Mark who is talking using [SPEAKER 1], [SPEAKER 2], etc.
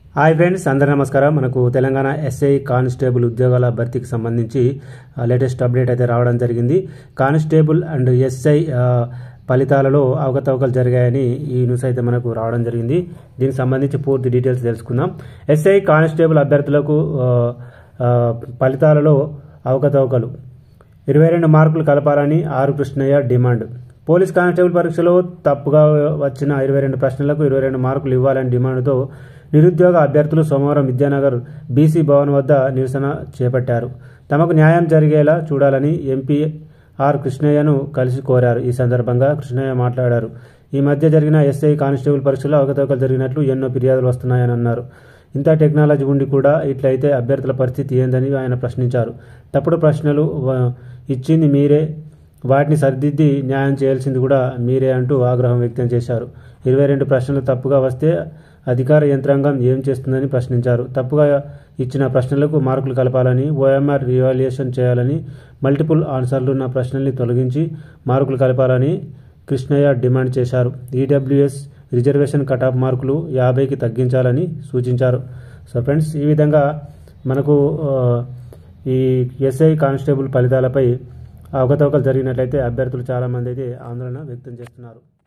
[SPEAKER 1] hi friends అందరి నమస్కారం మనకు తెలంగాణ ఎస్ఐ కానిస్టేబుల్ ఉద్యోగాల భర్తీకి సంబంధించి లేటెస్ట్ అప్డేట్ అయితే రావడం జరిగింది కానిస్టేబుల్ అండ్ ఎస్ఐ ఆ, ఫలితాలలో అవకతవకలు జరిగాయని ఈ న్యూస్ అయితే మనకు రావడం జరిగింది దీనికి సంబంధించి పూర్తి డీటెయిల్స్ తెలుసుకుందాం ఎస్ఐ కానిస్టేబుల్ అభ్యర్థులకు ఆ, ఆ, ఫలితాలలో అవకతవకలు ఇరవై రెండు మార్కులు కలపాలని ఆరు కృష్ణయ్య డిమాండ్ పోలీస్ కానిస్టేబుల్ పరీక్షలో తప్పుగా వచ్చిన ఇరవై రెండు ప్రశ్నలకు ఇరవై రెండు మార్కులు ఇవ్వాలని డిమాండ్తో నిరుద్యోగ అభ్యర్థులు సోమవారం విద్యానగర్ బీసీ భవన్ వద్ద నిరసన చేపట్టారు తమకు న్యాయం జరిగేలా చూడాలని ఎంపీ ఆర్ కృష్ణయ్యను కలిసి కోరారు ఈ సందర్భంగా కృష్ణయ్య మాట్లాడారు ఈ మధ్య జరిగిన ఎస్ఐ కానిస్టేబుల్ పరీక్షలో అవకతవకలు జరిగినట్లు ఎన్నో ఫిర్యాదులు వస్తున్నాయని అన్నారు ఇంత టెక్నాలజీ ఉండి కూడా ఇట్లయితే అభ్యర్థుల పరిస్థితి ఏందని ఆయన ప్రశ్నించారు తప్పుడు ప్రశ్నలు వ- ఇచ్చింది మీరే వాటిని సరిదిద్ది న్యాయం చేయాల్సింది కూడా మీరే అంటూ ఆగ్రహం వ్యక్తం చేశారు ఇరవై రెండు ప్రశ్నలు తప్పుగా వస్తే అధికార యంత్రాంగం ఏం చేస్తుందని ప్రశ్నించారు తప్పుగా ఇచ్చిన ప్రశ్నలకు మార్కులు కలపాలని ఓఎంఆర్ రివాల్యుయేషన్ చేయాలని మల్టిపుల్ ఆన్సర్లు ఉన్న ప్రశ్నల్ని తొలగించి మార్కులు కలపాలని కృష్ణయ్య డిమాండ్ చేశారు ఈడబ్ల్యూఎస్ రిజర్వేషన్ కటాఫ్ మార్కులు యాభైకి తగ్గించాలని సూచించారు సో ఫ్రెండ్స్ ఈ విధంగా మనకు ఆ, ఈ ఎస్ఐ కానిస్టేబుల్ ఫలితాలపై అవకతవకలు జరిగినట్లయితే అభ్యర్థులు చాలామంది అయితే ఆందోళన వ్యక్తం చేస్తున్నారు